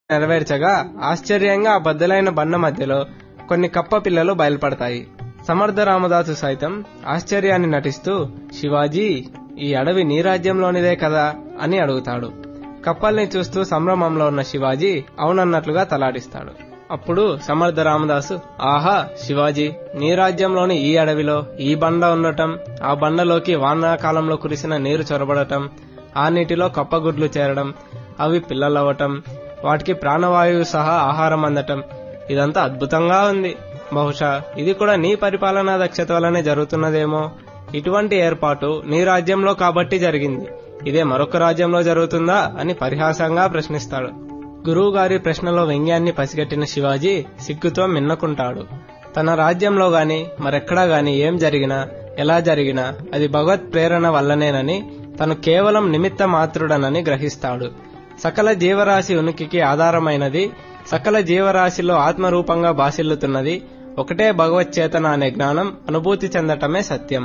నెరవేర్చగా ఆశ్చర్యంగా ఆ బద్దలైన బండ మధ్యలో కొన్ని కప్ప పిల్లలు బయలుపడతాయి సమర్థ రామదాసు సైతం ఆశ్చర్యాన్ని నటిస్తూ శివాజీ ఈ అడవి నీ రాజ్యంలోనిదే కదా అని అడుగుతాడు కప్పల్ని చూస్తూ సంభ్రమంలో ఉన్న శివాజీ అవునన్నట్లుగా తలాడిస్తాడు అప్పుడు సమర్థ రామదాసు ఆహా శివాజీ నీ రాజ్యంలోని ఈ అడవిలో ఈ బండ ఉండటం ఆ బండలోకి వానాకాలంలో కురిసిన నీరు చొరబడటం ఆ నీటిలో కప్పగుడ్లు చేరడం అవి పిల్లలవ్వటం వాటికి ప్రాణవాయువు సహా ఆహారం అందటం ఇదంతా అద్భుతంగా ఉంది బహుశా ఇది కూడా నీ పరిపాలనా దక్షత వల్లనే జరుగుతున్నదేమో ఇటువంటి ఏర్పాటు నీ రాజ్యంలో కాబట్టి జరిగింది ఇదే మరొక రాజ్యంలో జరుగుతుందా అని పరిహాసంగా ప్రశ్నిస్తాడు గురువు గారి ప్రశ్నలో వ్యంగ్యాన్ని పసిగట్టిన శివాజీ సిగ్గుతో మిన్నకుంటాడు తన రాజ్యంలో గాని మరెక్కడా గాని ఏం జరిగినా ఎలా జరిగినా అది భగవత్ ప్రేరణ వల్లనేనని తను కేవలం నిమిత్త మాత్రుడనని గ్రహిస్తాడు సకల జీవరాశి ఉనికికి ఆధారమైనది సకల జీవరాశిలో ఆత్మరూపంగా బాసిల్లుతున్నది ఒకటే భగవత్ చేతన అనే జ్ఞానం అనుభూతి చెందటమే సత్యం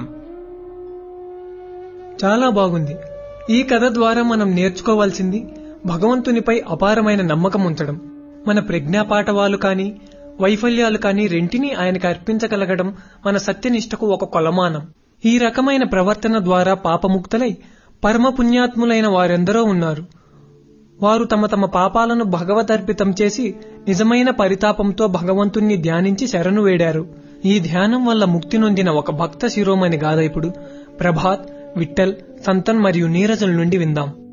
చాలా బాగుంది ఈ కథ ద్వారా మనం నేర్చుకోవాల్సింది భగవంతునిపై అపారమైన నమ్మకం ఉంచడం మన ప్రజ్ఞాపాఠవాలు కాని వైఫల్యాలు కాని రెంటినీ ఆయనకు అర్పించగలగడం మన సత్యనిష్టకు ఒక కొలమానం ఈ రకమైన ప్రవర్తన ద్వారా పాపముక్తులై పరమ పుణ్యాత్ములైన వారెందరో ఉన్నారు వారు తమ తమ పాపాలను భగవదర్పితం చేసి నిజమైన పరితాపంతో భగవంతుణ్ణి ధ్యానించి శరణు వేడారు ఈ ధ్యానం వల్ల ముక్తి నొందిన ఒక భక్త శిరోమణి గాథ ఇప్పుడు ప్రభాత్ విఠల్ సంతన్ మరియు నీరజుల నుండి విందాం